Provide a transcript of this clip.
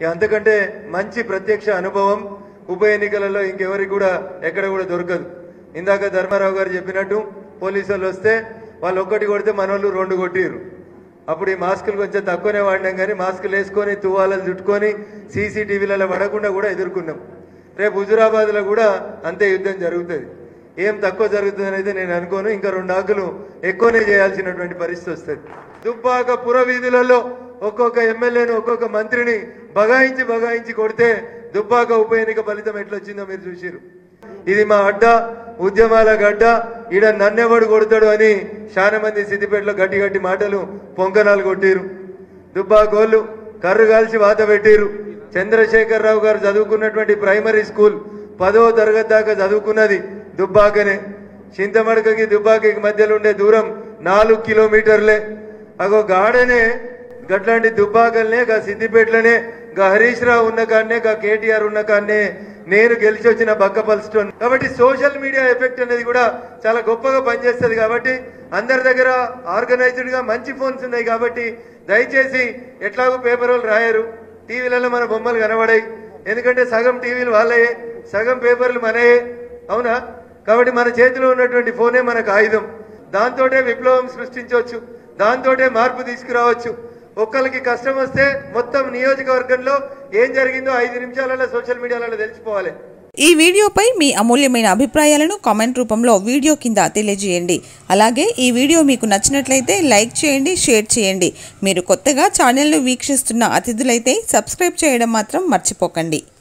ఇక అంతకంటే మంచి ప్రత్యక్ష అనుభవం ఉప ఎన్నికలలో ఇంకెవరికి కూడా ఎక్కడ కూడా దొరకదు ఇందాక ధర్మారావు గారు చెప్పినట్టు పోలీసు వాళ్ళు వస్తే వాళ్ళు ఒక్కటి కొడితే మన వాళ్ళు రెండు కొట్టిరు అప్పుడు ఈ మాస్కులు కొంచెం తక్కువనే వాడినాం కానీ మాస్కులు వేసుకొని తువ్వాలను చుట్టుకొని సీసీటీవీలలో పడకుండా కూడా ఎదుర్కొన్నాం రేపు హుజురాబాద్లో కూడా అంతే యుద్ధం జరుగుతుంది ఏం తక్కువ జరుగుతుంది అయితే నేను అనుకోను ఇంకా రెండు ఆకులు ఎక్కువనే చేయాల్సినటువంటి పరిస్థితి వస్తుంది దుబ్బాక పుర వీధులలో ఒక్కొక్క ఎమ్మెల్యేను ఒక్కొక్క మంత్రిని బగాయించి బగాయించి కొడితే దుబ్బాక ఉప ఎన్నిక ఫలితం ఎట్లొచ్చిందో మీరు చూసిరు ఇది మా అడ్డ ఉద్యమాల గడ్డ ఈడ నన్నెవడు కొడతాడు అని చాలా మంది సిద్దిపేటలో గట్టి గట్టి మాటలు పొంకనాలు కొట్టిరు దుబ్బాకోళ్ళు కర్రు కాల్చి వాత పెట్టిరు చంద్రశేఖర్ రావు గారు చదువుకున్నటువంటి ప్రైమరీ స్కూల్ పదో తరగతి దాకా చదువుకున్నది దుబ్బాకనే చింతమడకకి దుబ్బాకకి మధ్యలో ఉండే దూరం నాలుగు కిలోమీటర్లే అగో గాడనే గట్లాంటి దుబ్బాకల్నే గా సిద్దిపేటలోనే గా హరీష్ రావు ఉన్న కాడనే గా కేటీఆర్ ఉన్న కాడనే నేను గెలిచి వచ్చిన బక్కపల్స్టోన్ కాబట్టి సోషల్ మీడియా ఎఫెక్ట్ అనేది కూడా చాలా గొప్పగా పనిచేస్తుంది కాబట్టి అందరి దగ్గర ఆర్గనైజ్డ్ గా మంచి ఫోన్స్ ఉన్నాయి కాబట్టి దయచేసి ఎట్లాగో పేపర్ వాళ్ళు రాయరు టీవీలలో మన బొమ్మలు కనబడాయి ఎందుకంటే సగం టీవీలు వాళ్ళయే సగం పేపర్లు మనయే అవునా కాబట్టి మన చేతిలో ఉన్నటువంటి ఫోనే మనకు ఆయుధం దాంతోటే విప్లవం సృష్టించవచ్చు దాంతోటే మార్పు తీసుకురావచ్చు ఒక్కరికి కష్టం వస్తే మొత్తం నియోజకవర్గంలో ఏం జరిగిందో ఐదు నిమిషాలలో సోషల్ మీడియాలలో తెలిసిపోవాలి ఈ వీడియోపై మీ అమూల్యమైన అభిప్రాయాలను కామెంట్ రూపంలో వీడియో కింద తెలియజేయండి అలాగే ఈ వీడియో మీకు నచ్చినట్లయితే లైక్ చేయండి షేర్ చేయండి మీరు కొత్తగా ఛానల్ను వీక్షిస్తున్న అతిథులైతే సబ్స్క్రైబ్ చేయడం మాత్రం మర్చిపోకండి